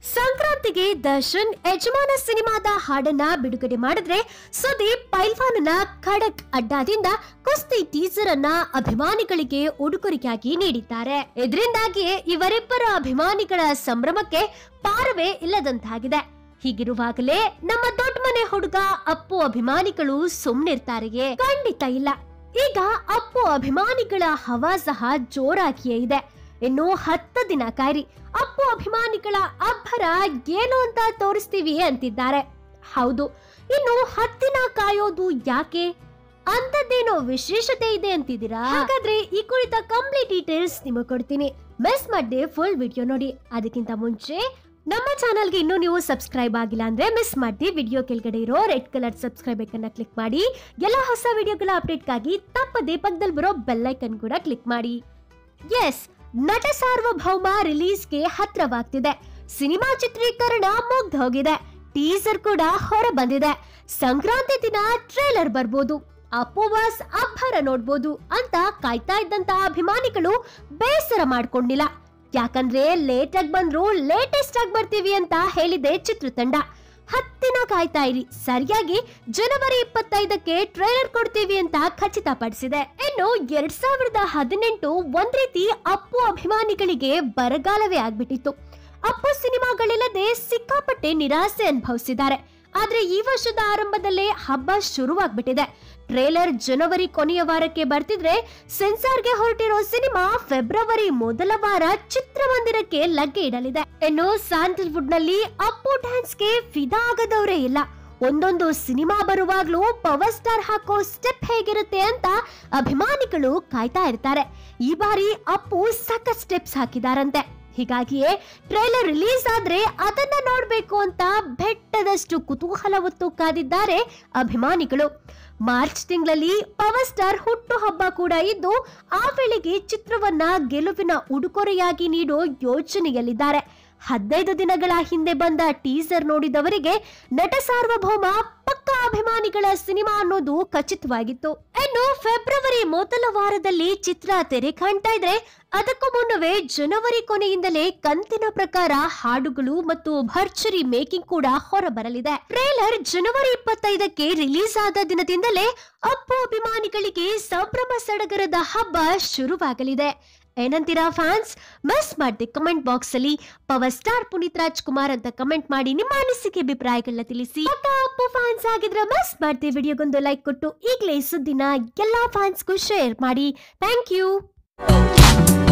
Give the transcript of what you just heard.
ಸಂಕ್ರಾಂತಿಗೆ ದರ್ಶನ್ ಯಜಮಾನ ಸಿನಿಮಾದ ಹಾಡನ್ನ ಬಿಡುಗಡೆ ಮಾಡಿದ್ರೆ ಸುದೀಪ್ ಪೈಲ್ವಾನನ ಖಡಕ್ ಅಡ್ಡಾದಿಂದ ಕುಸ್ತಿ ಟೀಸರ್ ಅನ್ನ ಅಭಿಮಾನಿಗಳಿಗೆ ಉಡುಗೊರೆಯಾಗಿ ನೀಡಿದ್ದಾರೆ ಇದರಿಂದಾಗಿ ಇವರಿಬ್ಬರ ಅಭಿಮಾನಿಗಳ ಸಂಭ್ರಮಕ್ಕೆ ಪಾರವೇ ಇಲ್ಲದಂತಾಗಿದೆ ಹೀಗಿರುವಾಗಲೇ ನಮ್ಮ ದೊಡ್ಡ ಮನೆ ಹುಡುಗ ಅಪ್ಪು ಅಭಿಮಾನಿಗಳು ಸುಮ್ನಿರ್ತಾರೆಯೇ ಖಂಡಿತ ಇಲ್ಲ ಈಗ ಅಪ್ಪು ಅಭಿಮಾನಿಗಳ ಹವಾ ಸಹ ಜೋರಾಗಿಯೇ ಇದೆ ಇನ್ನು ಹತ್ತು ದಿನ ಕಾಯ್ರಿ ಅಪ್ಪು ಅಭಿಮಾನಿಗಳ ಅಬ್ಬರ ಏನು ಅಂತ ತೋರಿಸ್ತೀವಿ ಅಂತಿದ್ದಾರೆ ಹೌದು ಇನ್ನು ಹತ್ತಿನ ಕಾಯೋದು ಯಾಕೆ ಅಂತದ್ದೇನೋ ವಿಶೇಷತೆ ಇದೆ ಅಂತಿದ್ದೀರಾ ಹಾಗಾದ್ರೆ ಈ ಕುರಿತ ಕಂಪ್ಲೀಟ್ ಡೀಟೇಲ್ಸ್ ನಿಮಗೆ ಕೊಡ್ತೀನಿ ಮಿಸ್ ಮಾಡದೆ ಫುಲ್ ವಿಡಿಯೋ ನೋಡಿ ಅದಕ್ಕಿಂತ ಮುಂಚೆ ನಮ್ಮ ಚಾನಲ್ಗೆ ಇನ್ನೂ ನೀವು ಸಬ್ಸ್ಕ್ರೈಬ್ ಆಗಿಲ್ಲ ಅಂದ್ರೆ ಮಿಸ್ ಮಾಡಿ ವಿಡಿಯೋ ಕೆಳಗಡೆ ಇರೋ ರೆಡ್ ಕಲರ್ ಸಬ್ಸ್ಕ್ರೈಬ್ ಐಕನ್ನ ಕ್ಲಿಕ್ ಮಾಡಿ ಎಲ್ಲ ಹೊಸ ವಿಡಿಯೋಗಳ ಅಪ್ಡೇಟ್ಗಾಗಿ ತಪ್ಪದೆ ಪಕ್ಕದಲ್ಲಿ ಬರೋ ಬೆಲ್ ಐಕನ್ ಕೂಡ ಕ್ಲಿಕ್ ಮಾಡಿ ಎಸ್ ನಟ ಸಾರ್ವಭೌಮ ರಿಲೀಸ್ಗೆ ಹತ್ರವಾಗ್ತಿದೆ ಸಿನಿಮಾ ಚಿತ್ರೀಕರಣ ಮುಗ್ದು ಹೋಗಿದೆ ಟೀಸರ್ ಕೂಡ ಹೊರ ಬಂದಿದೆ ಸಂಕ್ರಾಂತಿ ದಿನ ಟ್ರೇಲರ್ ಬರ್ಬೋದು ಅಪ್ಪು ಬಾಸ್ ಅಬ್ಬರ ನೋಡ್ಬೋದು ಅಂತ ಕಾಯ್ತಾ ಇದ್ದಂತ ಅಭಿಮಾನಿಗಳು ಬೇಸರ ಮಾಡ್ಕೊಂಡಿಲ್ಲ ಯಾಕಂದ್ರೆ ಲೇಟ್ ಆಗಿ ಬಂದ್ರು ಲೇಟೆಸ್ಟ್ ಆಗಿ ಬರ್ತೀವಿ ಅಂತ ಹೇಳಿದೆ ಚಿತ್ರತಂಡ ಹತ್ತಿನ ಕಾಯ್ತಾ ಇರಿ ಸರಿಯಾಗಿ ಜನವರಿ ಇಪ್ಪತ್ತೈದಕ್ಕೆ ಟ್ರೈಲರ್ ಕೊಡ್ತೀವಿ ಅಂತ ಖಚಿತಪಡಿಸಿದೆ ಇನ್ನು ಎರಡ್ ಸಾವಿರದ ಹದಿನೆಂಟು ಒಂದ್ ರೀತಿ ಅಪ್ಪು ಅಭಿಮಾನಿಗಳಿಗೆ ಬರಗಾಲವೇ ಆಗ್ಬಿಟ್ಟಿತ್ತು ಅಪ್ಪು ಸಿನಿಮಾಗಳಿಲ್ಲದೆ ಸಿಕ್ಕಾಪಟ್ಟೆ ನಿರಾಸೆ ಅನುಭವಿಸಿದ್ದಾರೆ ಆದ್ರೆ ಈ ವರ್ಷದ ಆರಂಭದಲ್ಲೇ ಹಬ್ಬ ಶುರುವಾಗ್ಬಿಟ್ಟಿದೆ ಟ್ರೇಲರ್ ಜನವರಿ ಕೊನೆಯ ವಾರಕ್ಕೆ ಬರ್ತಿದ್ರೆ ಸೆನ್ಸಾರ್ಗೆ ಹೊರಟಿರೋ ಸಿನಿಮಾ ಫೆಬ್ರವರಿ ಮೊದಲ ವಾರ ಚಿತ್ರಮಂದಿರಕ್ಕೆ ಲಗ್ಗೆ ಇಡಲಿದೆ ಇನ್ನು ಸ್ಯಾಂಡಲ್ವುಡ್ ನಲ್ಲಿ ಅಪ್ಪು ಡ್ಯಾನ್ಸ್ಗೆ ಫಿದಾ ಆಗದವರೇ ಇಲ್ಲ ಒಂದೊಂದು ಸಿನಿಮಾ ಬರುವಾಗ್ಲೂ ಪವರ್ ಸ್ಟಾರ್ ಹಾಕೋ ಸ್ಟೆಪ್ ಹೇಗಿರುತ್ತೆ ಅಂತ ಅಭಿಮಾನಿಗಳು ಕಾಯ್ತಾ ಇರ್ತಾರೆ ಈ ಬಾರಿ ಅಪ್ಪು ಸಖತ್ ಸ್ಟೆಪ್ಸ್ ಹಾಕಿದಾರಂತೆ ಹೀಗಾಗಿಯೇ ಟ್ರೈಲರ್ ರಿಲೀಸ್ ಆದ್ರೆ ಅದನ್ನ ನೋಡ್ಬೇಕು ಅಂತ ಬೆಟ್ಟದಷ್ಟು ಕುತೂಹಲ ಹೊತ್ತು ಕಾದಿದ್ದಾರೆ ಅಭಿಮಾನಿಗಳು ಮಾರ್ಚ್ ತಿಂಗಳಲ್ಲಿ ಪವರ್ ಸ್ಟಾರ್ ಹುಟ್ಟು ಹಬ್ಬ ಕೂಡ ಇದ್ದು ಆ ವೇಳೆಗೆ ಚಿತ್ರವನ್ನ ಗೆಲುವಿನ ಉಡುಗೊರೆಯಾಗಿ ನೀಡೋ ಯೋಚನೆಯಲ್ಲಿದ್ದಾರೆ ಹದಿನೈದು ದಿನಗಳ ಹಿಂದೆ ಬಂದ ಟೀಸರ್ ನೋಡಿದವರಿಗೆ ನಟ ಸಾರ್ವಭೌಮ ಪಕ್ಕ ಅಭಿಮಾನಿಗಳ ಸಿನಿಮಾ ಅನ್ನೋದು ಖಚಿತವಾಗಿತ್ತು ಇನ್ನು ಫೆಬ್ರವರಿ ಮೊದಲ ವಾರದಲ್ಲಿ ಚಿತ್ರ ತೆರೆ ಕಾಣ್ತಾ ಇದ್ರೆ ಅದಕ್ಕೂ ಮುನ್ನವೇ ಜನವರಿ ಕೊನೆಯಿಂದಲೇ ಕಂತಿನ ಪ್ರಕಾರ ಹಾಡುಗಳು ಮತ್ತು ಭರ್ಜರಿ ಮೇಕಿಂಗ್ ಕೂಡ ಹೊರಬರಲಿದೆ ಟ್ರೇಲರ್ ಜನವರಿ ಇಪ್ಪತ್ತೈದಕ್ಕೆ ರಿಲೀಸ್ ಆದ ದಿನದಿಂದಲೇ ಅಪ್ಪು ಅಭಿಮಾನಿಗಳಿಗೆ ಸಂಭ್ರಮ ಸಡಗರದ ಹಬ್ಬ ಶುರುವಾಗಲಿದೆ ಏನಂತೀರಾ ಫ್ಯಾನ್ಸ್ ಮಿಸ್ ಮಾಡದೆ ಕಮೆಂಟ್ ಬಾಕ್ಸ್ ಅಲ್ಲಿ ಪವರ್ ಸ್ಟಾರ್ ಪುನೀತ್ ರಾಜ್ಕುಮಾರ್ ಅಂತ ಕಮೆಂಟ್ ಮಾಡಿ ನಿಮ್ಮ ಅನಿಸಿಕೆ ಅಭಿಪ್ರಾಯಗಳನ್ನ ತಿಳಿಸಿ ಪಕ್ಕ ಅಪ್ಪು ಫ್ಯಾನ್ಸ್ ಆಗಿದ್ರೆ ಮಿಸ್ ಮಾಡದೆ ವಿಡಿಯೋಗೊಂದು ಲೈಕ್ ಕೊಟ್ಟು ಈಗಲೇ ಈ ಸುದ್ದಿನ ಎಲ್ಲಾ ಫ್ಯಾನ್ಸ್ಗೂ ಶೇರ್ ಮಾಡಿ ಥ್ಯಾಂಕ್ ಯು